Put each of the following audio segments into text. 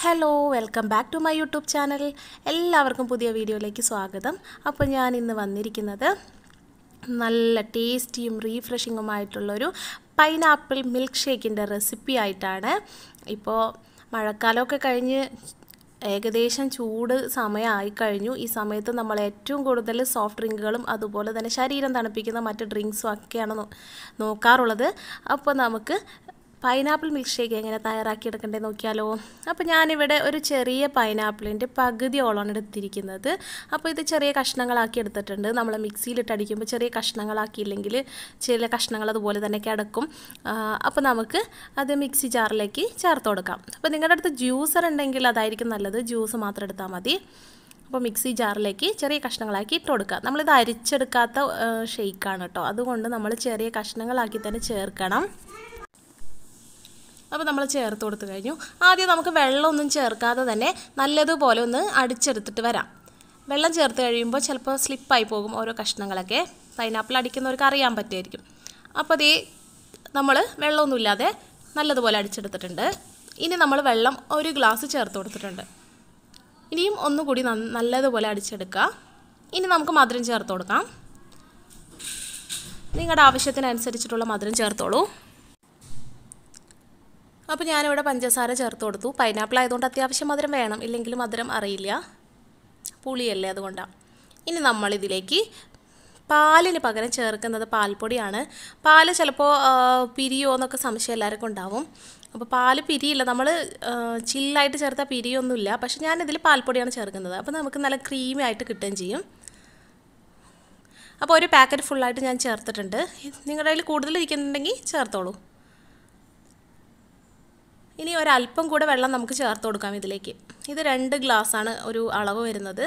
hello welcome back to my YouTube channel എല്ലാവർക്കും പുതിയ വീഡിയോയിലേക്ക് സ്വാഗതം അപ്പോൾ ഞാൻ ഇന്ന് വന്നിരിക്കുന്നത് നല്ല ടേസ്റ്റിയും റീഫ്രഷിങ്ങുമായിട്ടുള്ളൊരു പൈനാപ്പിൾ മിൽക്ക് ഷേക്കിൻ്റെ റെസിപ്പി ആയിട്ടാണ് ഇപ്പോൾ മഴക്കാലമൊക്കെ കഴിഞ്ഞ് ഏകദേശം ചൂട് സമയമായി കഴിഞ്ഞു ഈ സമയത്ത് നമ്മൾ ഏറ്റവും കൂടുതൽ സോഫ്റ്റ് ഡ്രിങ്കുകളും അതുപോലെ തന്നെ ശരീരം തണുപ്പിക്കുന്ന മറ്റ് ഡ്രിങ്ക്സും ഒക്കെയാണ് നോ- നോക്കാറുള്ളത് അപ്പോൾ നമുക്ക് പൈനാപ്പിൾ മിൽക്ക് ഷേക്ക് എങ്ങനെ തയ്യാറാക്കിയെടുക്കണ്ടേ നോക്കിയാലോ അപ്പോൾ ഞാനിവിടെ ഒരു ചെറിയ പൈനാപ്പിളിൻ്റെ പകുതിയോളമാണ് എടുത്തിരിക്കുന്നത് അപ്പോൾ ഇത് ചെറിയ കഷ്ണങ്ങളാക്കി എടുത്തിട്ടുണ്ട് നമ്മൾ മിക്സിയിലിട്ട് അടിക്കുമ്പോൾ ചെറിയ കഷ്ണങ്ങളാക്കിയില്ലെങ്കിൽ ചില കഷ്ണങ്ങൾ അതുപോലെ തന്നെ കിടക്കും ആ, അപ്പോൾ നമുക്ക് അത് മിക്സി ജാറിലേക്ക് ചേർത്ത് കൊടുക്കാം അപ്പോൾ നിങ്ങളുടെ അടുത്ത് ജ്യൂസർ ഉണ്ടെങ്കിൽ അതായിരിക്കും നല്ലത് ജ്യൂസ് മാത്രം എടുത്താൽ മതി അപ്പോൾ മിക്സി ജാറിലേക്ക് ചെറിയ കഷ്ണങ്ങളാക്കി ഇട്ട് കൊടുക്കുക നമ്മളിത് അരിച്ചെടുക്കാത്ത ഷെയ്ക്കാണ് കേട്ടോ അതുകൊണ്ട് നമ്മൾ ചെറിയ കഷ്ണങ്ങളാക്കി തന്നെ ചേർക്കണം അപ്പോൾ നമ്മൾ ചേർത്ത് കൊടുത്തു കഴിഞ്ഞു ആദ്യം നമുക്ക് വെള്ളമൊന്നും ചേർക്കാതെ തന്നെ നല്ലതുപോലെ ഒന്ന് അടിച്ചെടുത്തിട്ട് വരാം വെള്ളം ചേർത്ത് കഴിയുമ്പോൾ ചിലപ്പോൾ സ്ലിപ്പായി പോകും ഓരോ കഷ്ണങ്ങളൊക്കെ പൈനാപ്പിൾ അടിക്കുന്നവർക്ക് അറിയാൻ പറ്റുമായിരിക്കും അപ്പോൾ അതേ നമ്മൾ വെള്ളമൊന്നുമില്ലാതെ നല്ലതുപോലെ അടിച്ചെടുത്തിട്ടുണ്ട് ഇനി നമ്മൾ വെള്ളം ഒരു ഗ്ലാസ് ചേർത്ത് കൊടുത്തിട്ടുണ്ട് ഇനിയും ഒന്നുകൂടി നന്ന- നല്ലതുപോലെ അടിച്ചെടുക്കുക ഇനി നമുക്ക് മധുരം ചേർത്ത് കൊടുക്കാം നിങ്ങളുടെ ആവശ്യത്തിനനുസരിച്ചിട്ടുള്ള മധുരം ചേർത്തോളൂ അപ്പോൾ ഞാനിവിടെ പഞ്ചസാര ചേർത്ത് കൊടുത്തു പൈനാപ്പിൾ ആയതുകൊണ്ട് അത്യാവശ്യം മധുരം വേണം ഇല്ലെങ്കിൽ മധുരം അറിയില്ല പുളിയല്ലേ അതുകൊണ്ടാണ് ഇനി നമ്മളിതിലേക്ക് പാലിന് പകരം ചേർക്കുന്നത് പാൽപ്പൊടിയാണ് പാല് ചിലപ്പോൾ പിരിയോ എന്നൊക്കെ സംശയം എല്ലാവർക്കും ഉണ്ടാവും അപ്പോൾ പാല് പിരിയില്ല നമ്മൾ ചില്ലായിട്ട് ചേർത്താൽ പിരിയൊന്നുമില്ല പക്ഷെ ഞാനിതിൽ പാൽപ്പൊടിയാണ് ചേർക്കുന്നത് അപ്പോൾ നമുക്ക് നല്ല ക്രീമി ആയിട്ട് കിട്ടുകയും ചെയ്യും അപ്പോൾ ഒരു പാക്കറ്റ് ഫുള്ളായിട്ട് ഞാൻ ചേർത്തിട്ടുണ്ട് നിങ്ങളുടെ കയ്യിൽ കൂടുതൽ ഇരിക്കുന്നുണ്ടെങ്കിൽ ചേർത്തോളൂ ഇനി ഒരല്പം കൂടെ വെള്ളം നമുക്ക് ചേർത്ത് കൊടുക്കാം ഇതിലേക്ക് ഇത് രണ്ട് ഗ്ലാസ്സാണ് ഒരു അളവ് വരുന്നത്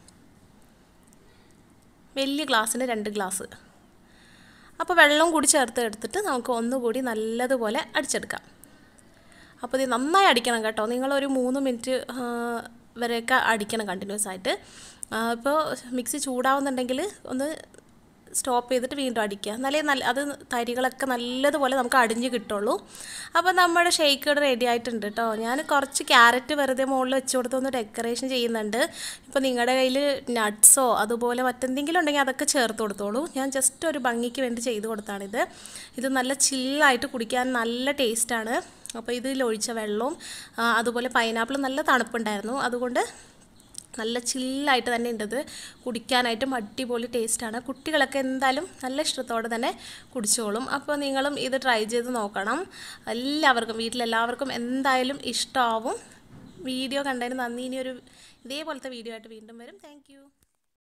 വലിയ ഗ്ലാസ്സിന് രണ്ട് ഗ്ലാസ് അപ്പോൾ വെള്ളം കൂടി ചേർത്ത് എടുത്തിട്ട് നമുക്ക് ഒന്നുകൂടി നല്ലതുപോലെ അടിച്ചെടുക്കാം അപ്പോൾ ഇത് നന്നായി അടിക്കണം കേട്ടോ നിങ്ങളൊരു മൂന്ന് മിനിറ്റ് ആ, വരെയൊക്കെ അടിക്കണം കണ്ടിന്യൂസ് ആയിട്ട് ആ, ഇപ്പോൾ മിക്സി ചൂടാവുന്നുണ്ടെങ്കിൽ ഒന്ന് സ്റ്റോപ്പ് ചെയ്തിട്ട് വീണ്ടും അടിക്കുക എന്നാലേ നല്ല അത് തരികളൊക്കെ നല്ലതുപോലെ നമുക്ക് അടിഞ്ഞ് കിട്ടുള്ളൂ അപ്പോൾ നമ്മുടെ ഷേക്ക് റെഡി ആയിട്ടുണ്ട് കേട്ടോ ഞാൻ കുറച്ച് ക്യാരറ്റ് വെറുതെ മുകളിൽ വെച്ച് കൊടുത്തൊന്ന് ഡെക്കറേഷൻ ചെയ്യുന്നുണ്ട് ഇപ്പോൾ നിങ്ങളുടെ കയ്യിൽ നട്ട്സോ അതുപോലെ മറ്റെന്തെങ്കിലും ഉണ്ടെങ്കിൽ അതൊക്കെ ചേർത്ത് കൊടുത്തോളൂ ഞാൻ ജസ്റ്റ് ഒരു ഭംഗിക്ക് വേണ്ടി ചെയ്ത് കൊടുത്താണിത് ഇത് നല്ല ചില്ലായിട്ട് കുടിക്കാൻ നല്ല ടേസ്റ്റാണ് അപ്പോൾ ഇതിൽ ഒഴിച്ച വെള്ളവും ആ, അതുപോലെ പൈനാപ്പിൾ നല്ല തണുപ്പുണ്ടായിരുന്നു അതുകൊണ്ട് നല്ല ചില്ലായിട്ട് തന്നെ ഉണ്ടത് കുടിക്കാനായിട്ടും അടിപൊളി ടേസ്റ്റാണ് കുട്ടികളൊക്കെ എന്തായാലും നല്ല ഇഷ്ടത്തോടെ തന്നെ കുടിച്ചോളും അപ്പോൾ നിങ്ങളും ഇത് ട്രൈ ചെയ്ത് നോക്കണം എല്ലാവർക്കും വീട്ടിലെല്ലാവർക്കും എന്തായാലും ഇഷ്ടമാവും വീഡിയോ കണ്ടതിന് നന്ദി ഇനി ഒരു ഇതേപോലത്തെ വീഡിയോ ആയിട്ട് വീണ്ടും വരും താങ്ക്